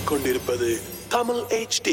கேட்டுக்கொண்டிருப்பது தமிழ் HD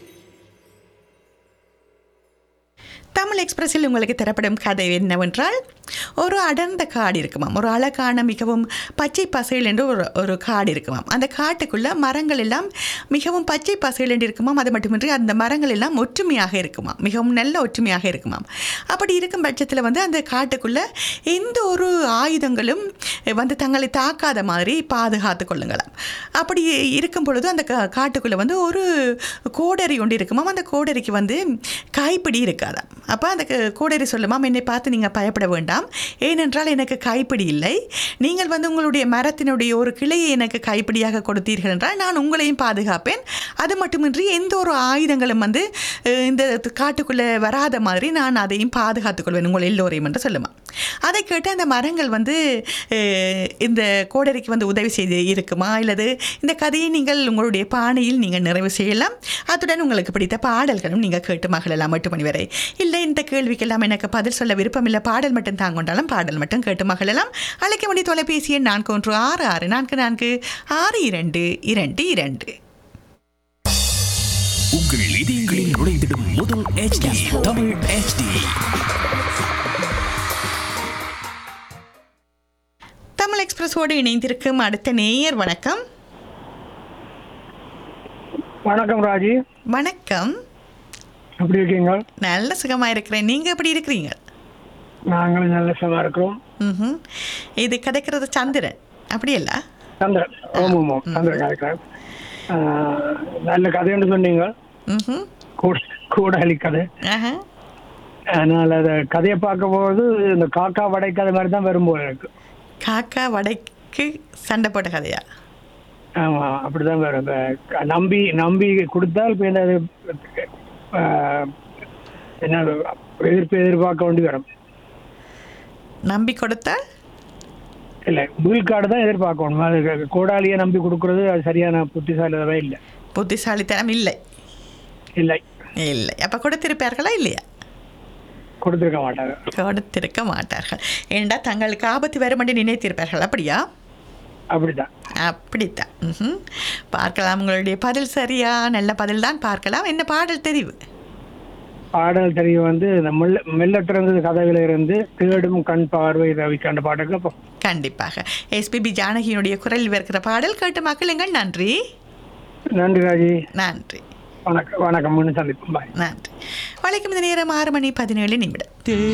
தமிழ் எக்ஸ்பிரஸில் உங்களுக்கு தரப்படும் கதை என்னவென்றால் ஒரு அடர்ந்த காடு இருக்குமாம் ஒரு அழகான மிகவும் பச்சை பசையில் என்று ஒரு ஒரு காடு இருக்குமாம் அந்த காட்டுக்குள்ள மரங்கள் எல்லாம் மிகவும் பச்சை பசையில் என்று இருக்குமாம் அது மட்டுமின்றி அந்த மரங்கள் எல்லாம் ஒற்றுமையாக இருக்குமாம் மிகவும் நல்ல ஒற்றுமையாக இருக்குமாம் அப்படி இருக்கும் பட்சத்தில் வந்து அந்த காட்டுக்குள்ள எந்த ஒரு ஆயுதங்களும் வந்து தங்களை தாக்காத மாதிரி பாதுகாத்து கொள்ளுங்களாம் அப்படி இருக்கும் பொழுது அந்த கா- காட்டுக்குள்ள வந்து ஒரு கோடரி ஒன்று இருக்குமாம் அந்த கோடரிக்கு வந்து கைப்பிடி இருக்காதாம் அப்போ அந்த க- கோடரி சொல்லுமாம் என்னை பார்த்து நீங்கள் பயப்பட வேண்டாம் ஏனென்றால் எனக்கு கைப்பிடி இல்லை நீங்கள் வந்து உங்களுடைய மரத்தினுடைய ஒரு கிளையை எனக்கு கைப்பிடியாக கொடுத்தீர்கள் என்றால் நான் உங்களையும் பாதுகாப்பேன் அது மட்டுமின்றி எந்த ஒரு ஆயுதங்களும் வந்து அஹ், இந்த காட்டுக்குள்ளே வராத மாதிரி நான் அதையும் பாதுகாத்துக் கொள்வேன் உங்கள் எல்லோரையும் என்று சொல்லுமா அதை கேட்டு அந்த மரங்கள் வந்து அஹ், இந்த கோடரிக்கு வந்து உதவி செய்து இருக்குமா அல்லது இந்த கதையை நீங்கள் உங்களுடைய பாணியில் நீங்கள் நிறைவு செய்யலாம் அத்துடன் உங்களுக்கு பிடித்த பாடல்களும் நீங்கள் கேட்டு மகளெல்லாம் எட்டு மணி வரை இல்லை இந்த கேள்விக்கெல்லாம் எனக்கு பதில் சொல்ல விருப்பமில்லை பாடல் மட்டும் தாங்கொண்டாலும் பாடல் மட்டும் கேட்டு மகளெல்லாம் அழைக்க வேண்டிய தொலைபேசி எண் நான்கு ஒன்று ஆறு ஆறு நான்கு நான்கு ஆறு இரண்டு இரண்டு இரண்டு உங்கள் இதயங்களில் நுழைந்திடும் முதல் HD தமிழ் HD தமிழ் எக்ஸ்பிரஸோடு இணைந்திருக்கும் அடுத்த நேயர் வணக்கம் வணக்கம் ராஜி வணக்கம் எப்படி இருக்கீங்க நல்ல சுகமாக இருக்கிறேன் நீங்கள் எப்படி இருக்கிறீங்க நாங்களும் நல்ல சுகமா இருக்கிறோம் ம் இது கிடைக்கிறது சந்திரன் அப்படியல்ல சந்திரன் ஓம் ஓம் ஓம் சந்திரன் கேட்கிறேன் ஆஹ், நல்ல கதைன்னு சொன்னீங்க ம் கூட கூடாளி கதை ஆஹா அதனால அதை கதையை பார்க்கும்போது இந்த காக்கா வடை கதை மாதிரி தான் வரும்போது எனக்கு காக்கா வடைக்கு சண்டை போட்ட கதையா ஆமா அப்படிதான் வரும் இந்த க- நம்பி நம்பி கொடுத்தால் இப்போ என்ன அது, ஆஹ், என்ன எதிர்ப்பு எதிர்பார்க்க வேண்டி வரும் நம்பி கொடுத்தால் இல்லை வீழ்காடு தான் எதிர்பார்க்கணும் அது கோடாளியை நம்பி கொடுக்கறது அது சரியான புத்திசாலிதமே இல்லை புத்திசாலித்தனம் இல்லை இல்லை இல்லை அப்போ கொடுத்திருப்பார்களா இல்லையா கொடுத்துருக்க மாட்டாங்க கொடுத்திருக்க மாட்டார்கள் ஏண்டா தங்களுக்கு ஆபத்து வரும் என்று நினைத்திருப்பார்கள் அப்படியா அப்படிதான் அப்படித்தான் ம்ஹும். பார்க்கலாம் உங்களுடைய பதில் சரியா நல்ல பதில் தான் பார்க்கலாம் என்ன பாடல் தெரிவு பாடல் தெரிவு வந்து இந்த மெல்ல மெல்ல திறந்தது கதவில இருந்து தேடும் கண் பார்வை ரவிக்காண்ட பாட்டுக்கு அப்போ கண்டிப்பாக எஸ்பிபி ஜானகியினுடைய குரலில் இருக்கிற பாடல் கேட்டு மக்களுங்கள் நன்றி நன்றி ராஜி நன்றி வணக்கம் வணக்கம் மீண்டும் சந்திப்போம் பாய் நன்றி வணக்கம் இந்த நேரம் ஆறு மணி பதினேழு நிமிடம்